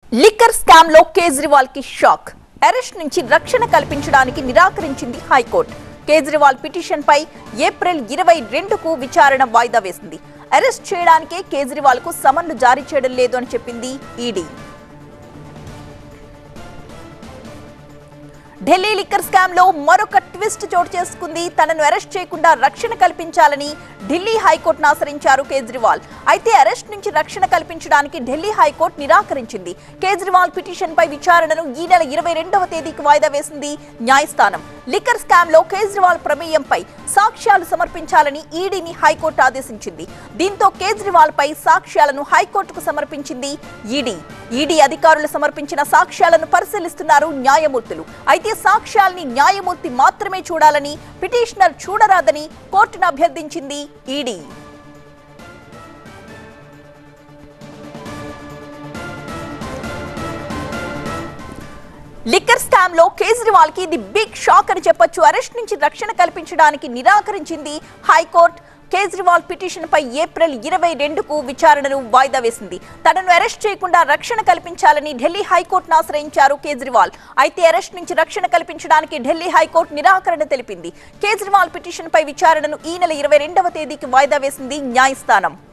liquor scam లో కేజ్రీవాల్ కి shock arrest నుంచి రక్షణ కల్పించడానికి నిరాకరించింది హైకోర్టు కేజ్రీవాల్ పిటిషన్ పై ఏప్రిల్ ఇరవై రెండుకు విచారణ వాయిదా వేసింది అరెస్ట్ చేయడానికే కేజ్రీవాల్ కు సమన్లు జారీ చేయడం లేదు అని చెప్పింది ఈడీ ఢిల్లీ లిక్కర్ స్కామ్ లో మరొక ట్విస్ట్ చోటు చేసుకుంది తనను అరెస్ట్ చేయకుండా రక్షణ కల్పించాలని ఢిల్లీ హైకోర్టును ఆశ్రయించారు కేజ్రీవాల్ అయితే అరెస్ట్ నుంచి రక్షణ కల్పించడానికి ఢిల్లీ హైకోర్టు నిరాకరించింది కేజ్రీవాల్ పిటిషన్ పై విచారణను ఈ నెల ఇరవై రెండవ తేదీకి వాయిదా వేసింది న్యాయస్థానం లిక్కర్ స్కామ్ లో కేజ్రీవాల్ ప్రమేయంపై సాక్ష్యాలు సమర్పించాలని ఈడీని హైకోర్టు ఆదేశించింది దీంతో కేజ్రీవాల్ పై సాక్ష్యాలను హైకోర్టుకు సమర్పించింది ఈడీ ఈడీ అధికారులు సమర్పించిన సాక్ష్యాలను పరిశీలిస్తున్నారు న్యాయమూర్తులు అయితే సాక్ష్యాల్ని న్యాయమూర్తి మాత్రమే చూడాలని పిటిషనర్ చూడరాదని కోర్టును అభ్యర్థించింది ఈడీ లిక్కర్ స్కామ్ లో కేజ్రీవాల్ కి ఇది బిగ్ షాక్ అని చెప్పొచ్చు అరెస్ట్ నుంచి రక్షణ కల్పించడానికి నిరాకరించింది హైకోర్టు కేజ్రీవాల్ పిటిషన్ పై ఏప్రిల్ ఇరవై రెండుకు విచారణను వాయిదా వేసింది తనను అరెస్ట్ చేయకుండా రక్షణ కల్పించాలని ఢిల్లీ హైకోర్టును ఆశ్రయించారు కేజ్రీవాల్ అయితే అరెస్ట్ నుంచి రక్షణ కల్పించడానికి ఢిల్లీ హైకోర్టు నిరాకరణ తెలిపింది కేజ్రీవాల్ పిటిషన్ పై విచారణను ఈ నెల ఇరవై రెండవ తేదీకి వాయిదా వేసింది న్యాయస్థానం